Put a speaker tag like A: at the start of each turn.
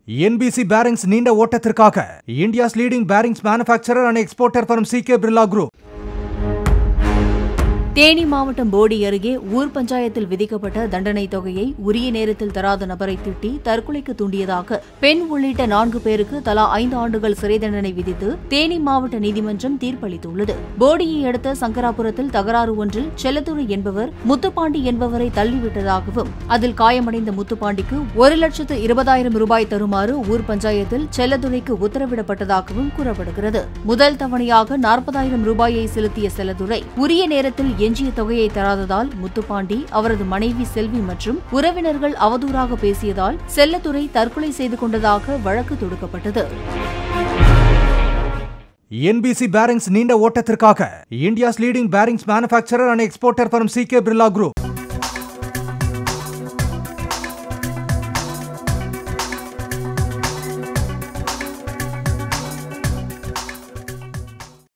A: NBC bearings நீண்ட ஓட்டத்திற்காக India's leading bearings manufacturer and exporter firm C K Birla group
B: Theni மாவட்டம் போடி அருகே ஊர் பஞ்சாயத்தில் விதிக்கப்பட்ட தண்டனை தொகையை உரிய நேரத்தில் தராத நபரை திட்டி தற்கொலைக்கு தூண்டியதாக பெண் உள்ளிட்ட நான்கு பேருக்கு தலா ஐந்து ஆண்டுகள் சிறை தண்டனை விதித்து தேனி மாவட்ட நீதிமன்றம் தீர்ப்பளித்துள்ளது போடியை அடுத்த சங்கராபுரத்தில் தகராறு ஒன்றில் செல்லத்துறை என்பவர் முத்துப்பாண்டி என்பவரை தள்ளிவிட்டதாகவும் அதில் காயமடைந்த முத்துப்பாண்டிக்கு ஒரு லட்சத்து இருபதாயிரம் ரூபாய் தருமாறு ஊர் பஞ்சாயத்தில் செல்லதுரைக்கு உத்தரவிடப்பட்டதாகவும் கூறப்படுகிறது முதல் தவணையாக நாற்பதாயிரம் ரூபாயை செலுத்திய செல்லதுரை உரிய நேரத்தில் எஞ்சிய தொகையை தராததால் முத்துப்பாண்டி அவரது மனைவி செல்வி மற்றும் உறவினர்கள் அவதூறாக பேசியதால் செல்லத்துரை தற்கொலை செய்து கொண்டதாக வழக்கு தொடுக்கப்பட்டது
A: என்பிசி பேரிங்ஸ் நீண்ட ஓட்டத்திற்காக India's leading bearings manufacturer and exporter firm C K Birla group